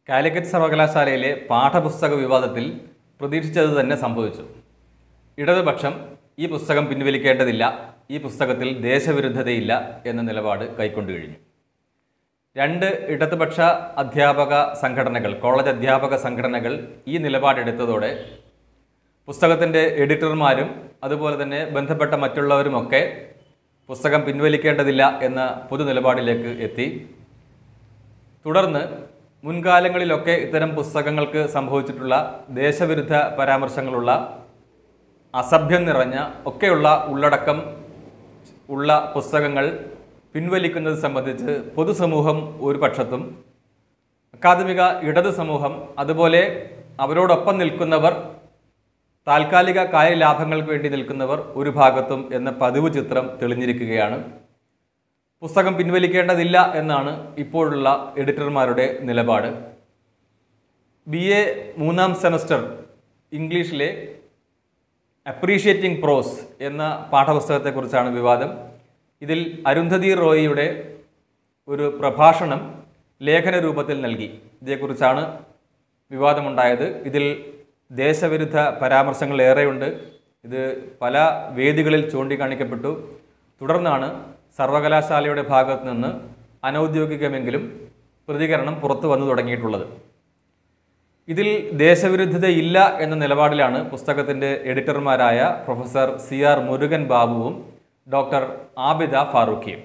കാലിക്കറ്റ് സർവകലാശാലയിലെ പാഠപുസ്തക വിവാദത്തിൽ പ്രതീക്ഷിച്ചത് തന്നെ സംഭവിച്ചു ഇടതുപക്ഷം ഈ പുസ്തകം പിൻവലിക്കേണ്ടതില്ല ഈ പുസ്തകത്തിൽ ദേശവിരുദ്ധതയില്ല എന്ന നിലപാട് കൈക്കൊണ്ടു കഴിഞ്ഞു രണ്ട് ഇടതുപക്ഷ അധ്യാപക സംഘടനകൾ കോളേജ് അധ്യാപക സംഘടനകൾ ഈ നിലപാടെടുത്തതോടെ പുസ്തകത്തിൻ്റെ എഡിറ്റർമാരും അതുപോലെ തന്നെ ബന്ധപ്പെട്ട മറ്റുള്ളവരുമൊക്കെ പുസ്തകം പിൻവലിക്കേണ്ടതില്ല എന്ന പൊതു നിലപാടിലേക്ക് എത്തി തുടർന്ന് മുൻകാലങ്ങളിലൊക്കെ ഇത്തരം പുസ്തകങ്ങൾക്ക് സംഭവിച്ചിട്ടുള്ള ദേശവിരുദ്ധ പരാമർശങ്ങളുള്ള അസഭ്യം നിറഞ്ഞ ഒക്കെയുള്ള ഉള്ളടക്കം ഉള്ള പുസ്തകങ്ങൾ പിൻവലിക്കുന്നത് സംബന്ധിച്ച് പൊതുസമൂഹം ഒരു പക്ഷത്തും അക്കാദമിക ഇടത് സമൂഹം അതുപോലെ അവരോടൊപ്പം നിൽക്കുന്നവർ താൽക്കാലിക കാര്യലാഭങ്ങൾക്ക് വേണ്ടി നിൽക്കുന്നവർ ഒരു ഭാഗത്തും എന്ന പതിവ് ചിത്രം തെളിഞ്ഞിരിക്കുകയാണ് പുസ്തകം പിൻവലിക്കേണ്ടതില്ല എന്നാണ് ഇപ്പോഴുള്ള എഡിറ്റർമാരുടെ നിലപാട് ബി എ മൂന്നാം സെമസ്റ്റർ ഇംഗ്ലീഷിലെ അപ്രീഷിയേറ്റിംഗ് പ്രോസ് എന്ന പാഠപുസ്തകത്തെക്കുറിച്ചാണ് വിവാദം ഇതിൽ അരുന്ധതി റോയിയുടെ ഒരു പ്രഭാഷണം ലേഖന രൂപത്തിൽ നൽകി ഇതേക്കുറിച്ചാണ് വിവാദമുണ്ടായത് ഇതിൽ ദേശവിരുദ്ധ പരാമർശങ്ങൾ ഏറെയുണ്ട് ഇത് പല വേദികളിൽ ചൂണ്ടിക്കാണിക്കപ്പെട്ടു തുടർന്നാണ് സർവകലാശാലയുടെ ഭാഗത്ത് നിന്ന് അനൗദ്യോഗികമെങ്കിലും പ്രതികരണം പുറത്തു വന്നു തുടങ്ങിയിട്ടുള്ളത് ഇതിൽ ദേശവിരുദ്ധതയില്ല എന്ന നിലപാടിലാണ് പുസ്തകത്തിൻ്റെ എഡിറ്റർമാരായ പ്രൊഫസർ സി ആർ മുരുകൻ ബാബുവും ഡോക്ടർ ആബിദ ഫാറൂഖിയും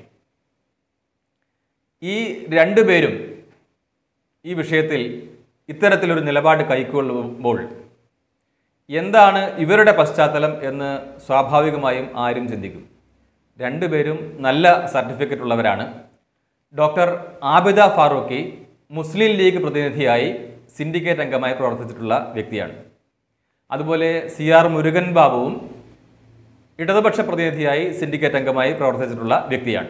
ഈ രണ്ടുപേരും ഈ വിഷയത്തിൽ ഇത്തരത്തിലൊരു നിലപാട് കൈക്കൊള്ളുമ്പോൾ എന്താണ് ഇവരുടെ പശ്ചാത്തലം എന്ന് സ്വാഭാവികമായും ആരും ചിന്തിക്കും രണ്ടുപേരും നല്ല സർട്ടിഫിക്കറ്റ് ഉള്ളവരാണ് ഡോക്ടർ ആബിദ ഫാറൂഖി മുസ്ലിം ലീഗ് പ്രതിനിധിയായി സിൻഡിക്കേറ്റ് അംഗമായി പ്രവർത്തിച്ചിട്ടുള്ള വ്യക്തിയാണ് അതുപോലെ സി ആർ മുരുകൻ ബാബുവും ഇടതുപക്ഷ പ്രതിനിധിയായി സിൻഡിക്കേറ്റ് അംഗമായി പ്രവർത്തിച്ചിട്ടുള്ള വ്യക്തിയാണ്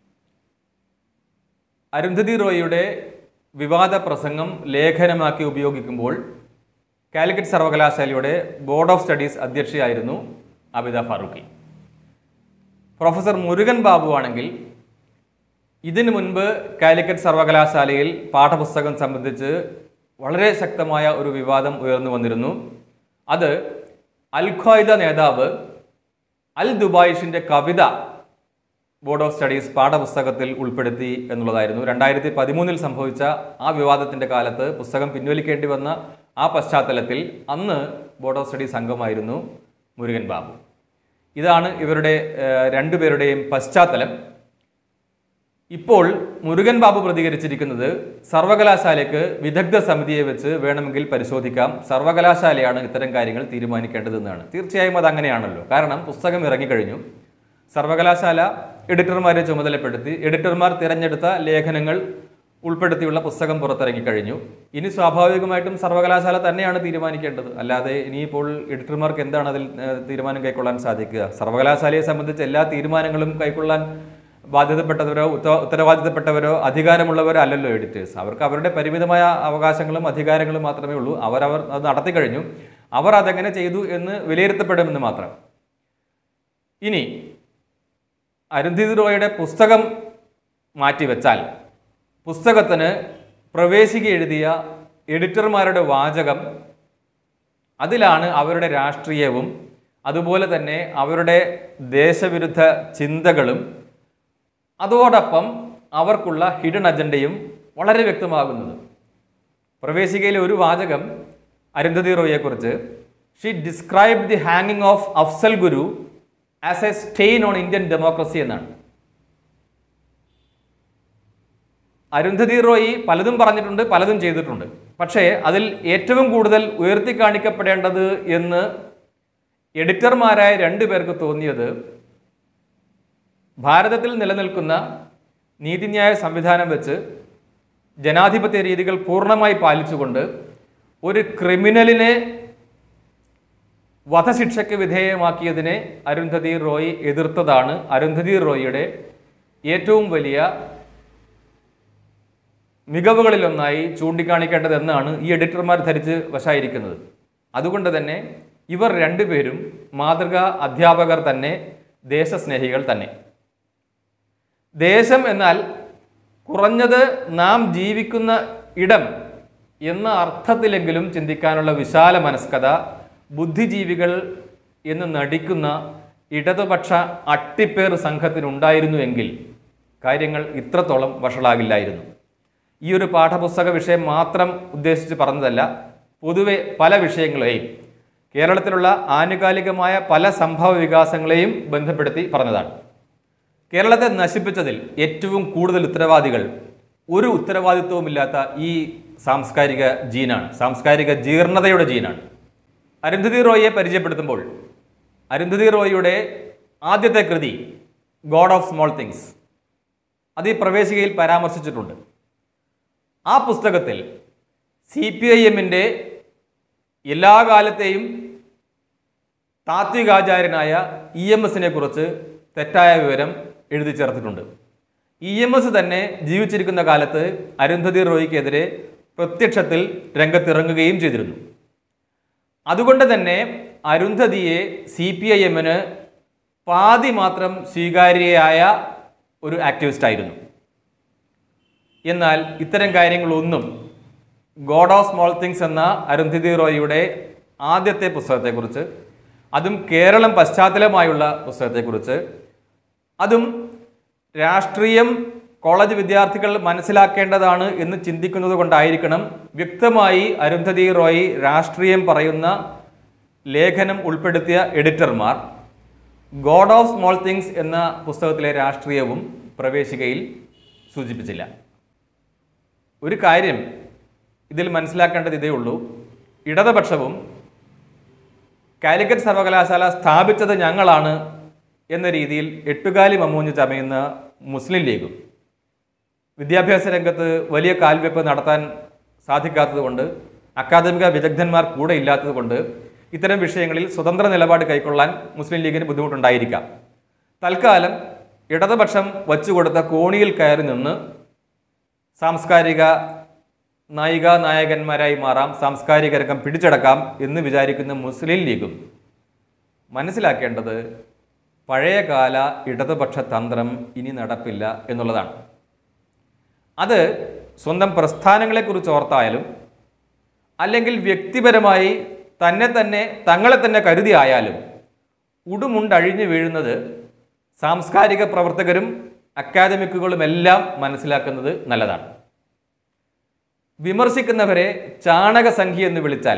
അരുന്ധതി റോയിയുടെ വിവാദ പ്രസംഗം ലേഖനമാക്കി ഉപയോഗിക്കുമ്പോൾ കാലിക്കറ്റ് സർവകലാശാലയുടെ ബോർഡ് ഓഫ് സ്റ്റഡീസ് അധ്യക്ഷയായിരുന്നു അബിദ ഫാറൂഖി പ്രൊഫസർ മുരുകൻ ബാബു ആണെങ്കിൽ ഇതിനു മുൻപ് കാലിക്കറ്റ് സർവകലാശാലയിൽ പാഠപുസ്തകം സംബന്ധിച്ച് വളരെ ശക്തമായ ഒരു വിവാദം ഉയർന്നു വന്നിരുന്നു അത് അൽ ഖ്വായ്ദ നേതാവ് അൽ ദുബായിഷിന്റെ കവിത ബോർഡ് ഓഫ് സ്റ്റഡീസ് പാഠപുസ്തകത്തിൽ ഉൾപ്പെടുത്തി എന്നുള്ളതായിരുന്നു രണ്ടായിരത്തി പതിമൂന്നിൽ സംഭവിച്ച ആ വിവാദത്തിന്റെ കാലത്ത് പുസ്തകം പിൻവലിക്കേണ്ടി വന്ന ആ പശ്ചാത്തലത്തിൽ അന്ന് ബോർഡ് ഓഫ് സ്റ്റഡീസ് അംഗമായിരുന്നു മുരുകൻ ബാബു ഇതാണ് ഇവരുടെ ഏഹ്, രണ്ടുപേരുടെയും പശ്ചാത്തലം ഇപ്പോൾ മുരുകൻ ബാബു പ്രതികരിച്ചിരിക്കുന്നത് സർവകലാശാലയ്ക്ക് വിദഗ്ധ സമിതിയെ വെച്ച് വേണമെങ്കിൽ പരിശോധിക്കാം സർവകലാശാലയാണ് ഇത്തരം കാര്യങ്ങൾ തീരുമാനിക്കേണ്ടതെന്നാണ് തീർച്ചയായും അത് അങ്ങനെയാണല്ലോ കാരണം പുസ്തകം ഇറങ്ങിക്കഴിഞ്ഞു സർവകലാശാല എഡിറ്റർമാരെ ചുമതലപ്പെടുത്തി എഡിറ്റർമാർ തിരഞ്ഞെടുത്ത ലേഖനങ്ങൾ ഉൾപ്പെടുത്തിയുള്ള പുസ്തകം പുറത്തിറങ്ങിക്കഴിഞ്ഞു ഇനി സ്വാഭാവികമായിട്ടും സർവകലാശാല തന്നെയാണ് തീരുമാനിക്കേണ്ടത് അല്ലാതെ ഇനിയിപ്പോൾ എഡിറ്റർമാർക്ക് എന്താണ് അതിൽ ഏഹ്, തീരുമാനം കൈക്കൊള്ളാൻ സാധിക്കുക സർവകലാശാലയെ സംബന്ധിച്ച് എല്ലാ തീരുമാനങ്ങളും കൈക്കൊള്ളാൻ ബാധ്യതപ്പെട്ടവരോ ഉത്ത- ഉത്തരവാദിത്തപ്പെട്ടവരോ അധികാരമുള്ളവരോ അല്ലല്ലോ എഡിറ്റേഴ്സ് അവർക്ക് അവരുടെ പരിമിതമായ അവകാശങ്ങളും അധികാരങ്ങളും മാത്രമേ ഉള്ളൂ അവരവർ അത് നടത്തി കഴിഞ്ഞു അവർ അതെങ്ങനെ ചെയ്തു എന്ന് വിലയിരുത്തപ്പെടുമെന്ന് മാത്രം ഇനി അരുന്ധതി റോയുടെ പുസ്തകം മാറ്റിവെച്ചാൽ പുസ്തകത്തിന് പ്രവേശിക എഴുതിയ എഡിറ്റർമാരുടെ വാചകം അതിലാണ് അവരുടെ രാഷ്ട്രീയവും അതുപോലെ തന്നെ അവരുടെ ദേശവിരുദ്ധ ചിന്തകളും അതോടൊപ്പം അവർക്കുള്ള ഹിഡൻ അജണ്ടയും വളരെ വ്യക്തമാകുന്നത് പ്രവേശികയിലെ ഒരു വാചകം അരുന്ധതി റോയെക്കുറിച്ച് ഷീ ഡിസ്ക്രൈബ് ദി ഹാങ്ങിങ് of Afzal Guru as a stain on Indian democracy എന്നാണ് അരുന്ധതി റോയി പലതും പറഞ്ഞിട്ടുണ്ട് പലതും ചെയ്തിട്ടുണ്ട് പക്ഷേ അതിൽ ഏറ്റവും കൂടുതൽ ഉയർത്തി കാണിക്കപ്പെടേണ്ടത് എന്ന് എഡിറ്റർമാരായ രണ്ടു പേർക്ക് തോന്നിയത് ഭാരതത്തിൽ നിലനിൽക്കുന്ന നീതിന്യായ സംവിധാനം വെച്ച് ജനാധിപത്യ രീതികൾ പൂർണ്ണമായി പാലിച്ചുകൊണ്ട് ഒരു ക്രിമിനലിനെ വധശിക്ഷയ്ക്ക് വിധേയമാക്കിയതിനെ അരുന്ധതി റോയ് എതിർത്തതാണ് അരുന്ധതി റോയിയുടെ ഏറ്റവും വലിയ മികവുകളിലൊന്നായി ചൂണ്ടിക്കാണിക്കേണ്ടതെന്നാണ് ഈ എഡിറ്റർമാർ ധരിച്ച് വശായിരിക്കുന്നത് അതുകൊണ്ട് തന്നെ ഇവർ രണ്ടുപേരും മാതൃകാ അധ്യാപകർ തന്നെ ദേശസ്നേഹികൾ തന്നെ ദേശം എന്നാൽ കുറഞ്ഞത് നാം ജീവിക്കുന്ന ഇടം എന്ന അർത്ഥത്തിലെങ്കിലും ചിന്തിക്കാനുള്ള വിശാല മനസ്കത ബുദ്ധിജീവികൾ എന്ന് നടിക്കുന്ന ഇടതുപക്ഷ അട്ടിപ്പേർ സംഘത്തിനുണ്ടായിരുന്നുവെങ്കിൽ കാര്യങ്ങൾ ഇത്രത്തോളം വഷളാകില്ലായിരുന്നു ഈ ഒരു പാഠപുസ്തക വിഷയം മാത്രം ഉദ്ദേശിച്ച് പറഞ്ഞതല്ല പൊതുവെ പല വിഷയങ്ങളെയും കേരളത്തിലുള്ള ആനുകാലികമായ പല സംഭവ വികാസങ്ങളെയും ബന്ധപ്പെടുത്തി പറഞ്ഞതാണ് കേരളത്തെ നശിപ്പിച്ചതിൽ ഏറ്റവും കൂടുതൽ ഉത്തരവാദികൾ ഒരു ഉത്തരവാദിത്വവുമില്ലാത്ത ഈ സാംസ്കാരിക ജീനാണ് സാംസ്കാരിക ജീർണതയുടെ ജീനാണ് അരുന്ധതി റോയിയെ പരിചയപ്പെടുത്തുമ്പോൾ അരുന്ധതി റോയിയുടെ ആദ്യത്തെ കൃതി ഗോഡ് ഓഫ് സ്മോൾ തിങ്സ് അത് ഈ പ്രവേശികയിൽ പരാമർശിച്ചിട്ടുണ്ട് ആ പുസ്തകത്തിൽ സി പി ഐ എമ്മിൻ്റെ എല്ലാ കാലത്തെയും താത്വികാചാര്യനായ ഇ എം എസിനെ കുറിച്ച് തെറ്റായ വിവരം എഴുതി ചേർത്തിട്ടുണ്ട് ഇ എം എസ് തന്നെ ജീവിച്ചിരിക്കുന്ന കാലത്ത് അരുന്ധതി റോയിക്കെതിരെ പ്രത്യക്ഷത്തിൽ രംഗത്തിറങ്ങുകയും ചെയ്തിരുന്നു അതുകൊണ്ട് തന്നെ അരുന്ധതിയെ സി പി ഐ എമ്മിന് പാതി മാത്രം സ്വീകാര്യയായ ഒരു ആക്ടിവിസ്റ്റ് ആയിരുന്നു എന്നാൽ ഇത്തരം കാര്യങ്ങളൊന്നും ഗോഡ് ഓഫ് സ്മോൾ തിങ്സ് എന്ന അരുന്ധതി റോയിയുടെ ആദ്യത്തെ പുസ്തകത്തെക്കുറിച്ച് അതും കേരളം പശ്ചാത്തലമായുള്ള പുസ്തകത്തെക്കുറിച്ച് അതും രാഷ്ട്രീയം കോളേജ് വിദ്യാർത്ഥികൾ മനസ്സിലാക്കേണ്ടതാണ് എന്ന് ചിന്തിക്കുന്നത് കൊണ്ടായിരിക്കണം വ്യക്തമായി അരുന്ധതി റോയ് രാഷ്ട്രീയം പറയുന്ന ലേഖനം ഉൾപ്പെടുത്തിയ എഡിറ്റർമാർ ഗോഡ് ഓഫ് സ്മോൾ തിങ്സ് എന്ന പുസ്തകത്തിലെ രാഷ്ട്രീയവും പ്രവേശികയിൽ സൂചിപ്പിച്ചില്ല ഒരു കാര്യം ഇതിൽ മനസ്സിലാക്കേണ്ടത് ഇതേ ഉള്ളൂ ഇടതുപക്ഷവും കാലിക്കറ്റ് സർവകലാശാല സ്ഥാപിച്ചത് ഞങ്ങളാണ് എന്ന രീതിയിൽ എട്ടുകാലി മമ്മൂഞ്ഞ് ചമയുന്ന മുസ്ലിം ലീഗും വിദ്യാഭ്യാസ രംഗത്ത് വലിയ കാൽവെപ്പ് നടത്താൻ സാധിക്കാത്തതുകൊണ്ട് അക്കാദമിക വിദഗ്ധന്മാർ കൂടെ ഇല്ലാത്തതുകൊണ്ട് ഇത്തരം വിഷയങ്ങളിൽ സ്വതന്ത്ര നിലപാട് കൈക്കൊള്ളാൻ മുസ്ലിം ലീഗിന് ബുദ്ധിമുട്ടുണ്ടായിരിക്കാം തൽക്കാലം ഇടതുപക്ഷം വച്ചുകൊടുത്ത കോണിയിൽ കയറി നിന്ന് സാംസ്കാരിക നായിക നായകന്മാരായി മാറാം സാംസ്കാരിക രംഗം പിടിച്ചടക്കാം എന്ന് വിചാരിക്കുന്ന മുസ്ലിം ലീഗും മനസ്സിലാക്കേണ്ടത് പഴയകാല ഇടതുപക്ഷ തന്ത്രം ഇനി നടപ്പില്ല എന്നുള്ളതാണ് അത് സ്വന്തം പ്രസ്ഥാനങ്ങളെക്കുറിച്ച് ഓർത്തായാലും അല്ലെങ്കിൽ വ്യക്തിപരമായി തന്നെ തന്നെ തങ്ങളെ തന്നെ കരുതി ആയാലും ഉടുമുണ്ടഴിഞ്ഞു വീഴുന്നത് സാംസ്കാരിക പ്രവർത്തകരും അക്കാദമിക്കുകളുമെല്ലാം മനസ്സിലാക്കുന്നത് നല്ലതാണ് വിമർശിക്കുന്നവരെ ചാണകസംഖ്യ എന്ന് വിളിച്ചാൽ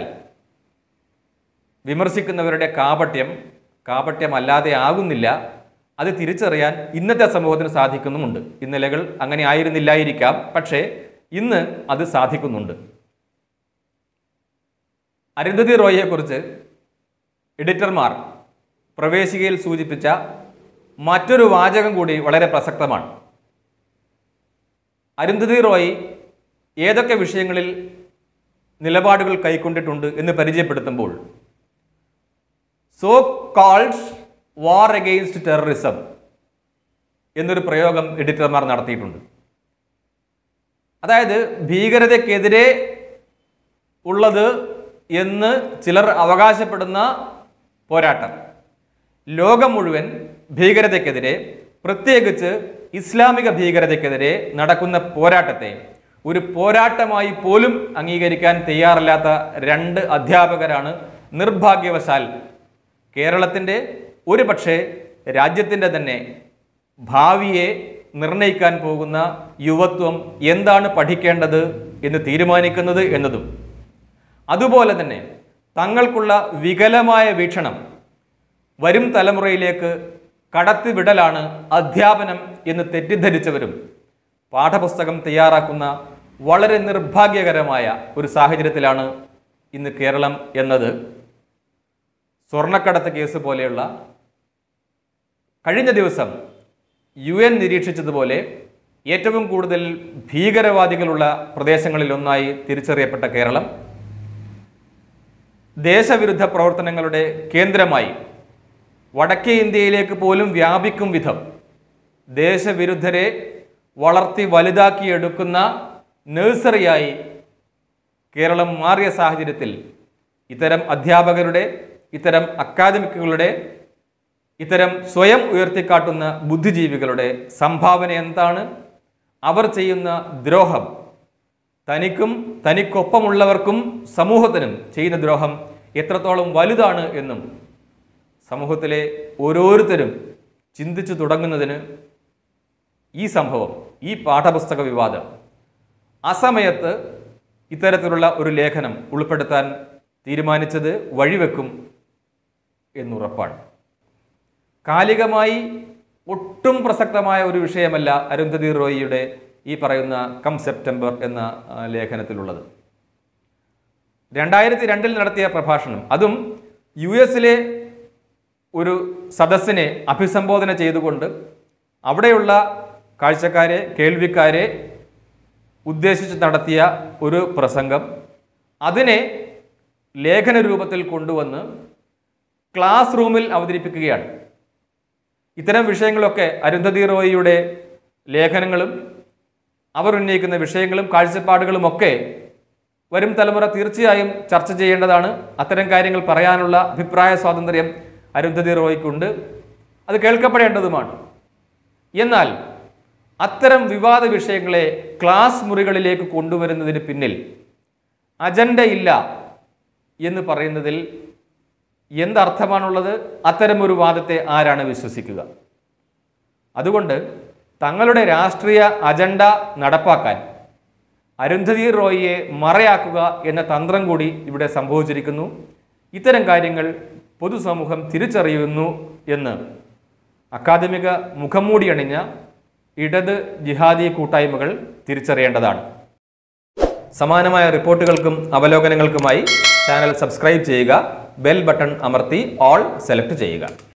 വിമർശിക്കുന്നവരുടെ കാപട്യം കാപട്യമല്ലാതെ ആകുന്നില്ല അത് തിരിച്ചറിയാൻ ഇന്നത്തെ സമൂഹത്തിന് സാധിക്കുന്നുമുണ്ട് ഇന്നലകൾ അങ്ങനെ ആയിരുന്നില്ലായിരിക്കാം പക്ഷേ ഇന്ന് അത് സാധിക്കുന്നുണ്ട് അരുന്ധതി റോയിയെക്കുറിച്ച് എഡിറ്റർമാർ പ്രവേശികയിൽ സൂചിപ്പിച്ച മറ്റൊരു വാചകം കൂടി വളരെ പ്രസക്തമാണ് അരുന്ധതി റോയ് ഏതൊക്കെ വിഷയങ്ങളിൽ നിലപാടുകൾ കൈക്കൊണ്ടിട്ടുണ്ട് എന്ന് പരിചയപ്പെടുത്തുമ്പോൾ so called war against terrorism എന്നൊരു പ്രയോഗം എഡിറ്റർമാർ നടത്തിയിട്ടുണ്ട് അതായത് ഭീകരതയ്ക്കെതിരെ ഉള്ളത് എന്ന് ചിലർ അവകാശപ്പെടുന്ന പോരാട്ടം ലോകം മുഴുവൻ ഭീകരതയ്ക്കെതിരെ പ്രത്യേകിച്ച് ഇസ്ലാമിക ഭീകരതയ്ക്കെതിരെ നടക്കുന്ന പോരാട്ടത്തെ ഒരു പോരാട്ടമായി പോലും അംഗീകരിക്കാൻ തയ്യാറല്ലാത്ത രണ്ട് അധ്യാപകരാണ് നിർഭാഗ്യവശാൽ കേരളത്തിൻ്റെ ഒരു പക്ഷേ രാജ്യത്തിൻ്റെ തന്നെ ഭാവിയെ നിർണയിക്കാൻ പോകുന്ന യുവത്വം എന്താണ് പഠിക്കേണ്ടത് എന്ന് തീരുമാനിക്കുന്നത് എന്നതും അതുപോലെ തന്നെ തങ്ങൾക്കുള്ള വികലമായ വീക്ഷണം വരും തലമുറയിലേക്ക് കടത്തിവിടലാണ് അധ്യാപനം എന്ന് തെറ്റിദ്ധരിച്ചവരും പാഠപുസ്തകം തയ്യാറാക്കുന്ന വളരെ നിർഭാഗ്യകരമായ ഒരു സാഹചര്യത്തിലാണ് ഇന്ന് കേരളം എന്നത് സ്വർണ്ണക്കടത്ത് കേസ് പോലെയുള്ള കഴിഞ്ഞ ദിവസം യു എൻ നിരീക്ഷിച്ചതുപോലെ ഏറ്റവും കൂടുതൽ ഭീകരവാദികളുള്ള പ്രദേശങ്ങളിൽ ഒന്നായി തിരിച്ചറിയപ്പെട്ട കേരളം ദേശവിരുദ്ധ പ്രവർത്തനങ്ങളുടെ കേന്ദ്രമായി വടക്കേ ഇന്ത്യയിലേക്ക് പോലും വ്യാപിക്കും വിധം ദേശവിരുദ്ധരെ വളർത്തി വലുതാക്കിയെടുക്കുന്ന നഴ്സറിയായി കേരളം മാറിയ സാഹചര്യത്തിൽ ഇത്തരം അധ്യാപകരുടെ ഇത്തരം അക്കാദമിക്കുകളുടെ ഇത്തരം സ്വയം ഉയർത്തിക്കാട്ടുന്ന ബുദ്ധിജീവികളുടെ സംഭാവന എന്താണ് അവർ ചെയ്യുന്ന ദ്രോഹം തനിക്കും തനിക്കൊപ്പമുള്ളവർക്കും സമൂഹത്തിനും ചെയ്യുന്ന ദ്രോഹം എത്രത്തോളം വലുതാണ് എന്നും സമൂഹത്തിലെ ഓരോരുത്തരും ചിന്തിച്ചു തുടങ്ങുന്നതിന് ഈ സംഭവം ഈ പാഠപുസ്തക വിവാദം അസമയത്ത് ഇത്തരത്തിലുള്ള ഒരു ലേഖനം ഉൾപ്പെടുത്താൻ തീരുമാനിച്ചത് വഴിവെക്കും എന്നുറപ്പാണ് കാലികമായി ഒട്ടും പ്രസക്തമായ ഒരു വിഷയമല്ല അരുന്ധതി റോയിയുടെ ഈ പറയുന്ന കം സെപ്റ്റംബർ എന്ന ആ, ലേഖനത്തിലുള്ളത് രണ്ടായിരത്തി രണ്ടിൽ നടത്തിയ പ്രഭാഷണം അതും യു എസിലെ ഒരു സദസ്സിനെ അഭിസംബോധന ചെയ്തുകൊണ്ട് അവിടെയുള്ള കാഴ്ചക്കാരെ കേൾവിക്കാരെ ഉദ്ദേശിച്ച് നടത്തിയ ഒരു പ്രസംഗം അതിനെ ലേഖന രൂപത്തിൽ കൊണ്ടുവന്ന് ക്ലാസ് റൂമിൽ അവതരിപ്പിക്കുകയാണ് ഇത്തരം വിഷയങ്ങളൊക്കെ അരുന്ധതി റോയിയുടെ ലേഖനങ്ങളും അവർ ഉന്നയിക്കുന്ന വിഷയങ്ങളും കാഴ്ചപ്പാടുകളും ഒക്കെ വരും തലമുറ തീർച്ചയായും ചർച്ച ചെയ്യേണ്ടതാണ് അത്തരം കാര്യങ്ങൾ പറയാനുള്ള അഭിപ്രായ സ്വാതന്ത്ര്യം അരുന്ധതി റോയ്ക്കുണ്ട് അത് കേൾക്കപ്പെടേണ്ടതുമാണ് എന്നാൽ അത്തരം വിവാദ വിഷയങ്ങളെ ക്ലാസ് മുറികളിലേക്ക് കൊണ്ടുവരുന്നതിന് പിന്നിൽ അജണ്ടയില്ല എന്ന് പറയുന്നതിൽ എന്തർത്ഥമാണുള്ളത് അത്തരമൊരു വാദത്തെ ആരാണ് വിശ്വസിക്കുക അതുകൊണ്ട് തങ്ങളുടെ രാഷ്ട്രീയ അജണ്ട നടപ്പാക്കാൻ അരുന്ധതി റോയിയെ മറയാക്കുക എന്ന തന്ത്രം കൂടി ഇവിടെ സംഭവിച്ചിരിക്കുന്നു ഇത്തരം കാര്യങ്ങൾ പൊതുസമൂഹം തിരിച്ചറിയുന്നു എന്ന് അക്കാദമിക മുഖംമൂടി അണിഞ്ഞ ഇടത് ജിഹാദി കൂട്ടായ്മകൾ തിരിച്ചറിയേണ്ടതാണ് സമാനമായ റിപ്പോർട്ടുകൾക്കും അവലോകനങ്ങൾക്കുമായി ചാനൽ സബ്സ്ക്രൈബ് ചെയ്യുക ബെൽ ബട്ടൺ അമർത്തി ഓൾ സെലക്ട് ചെയ്യുക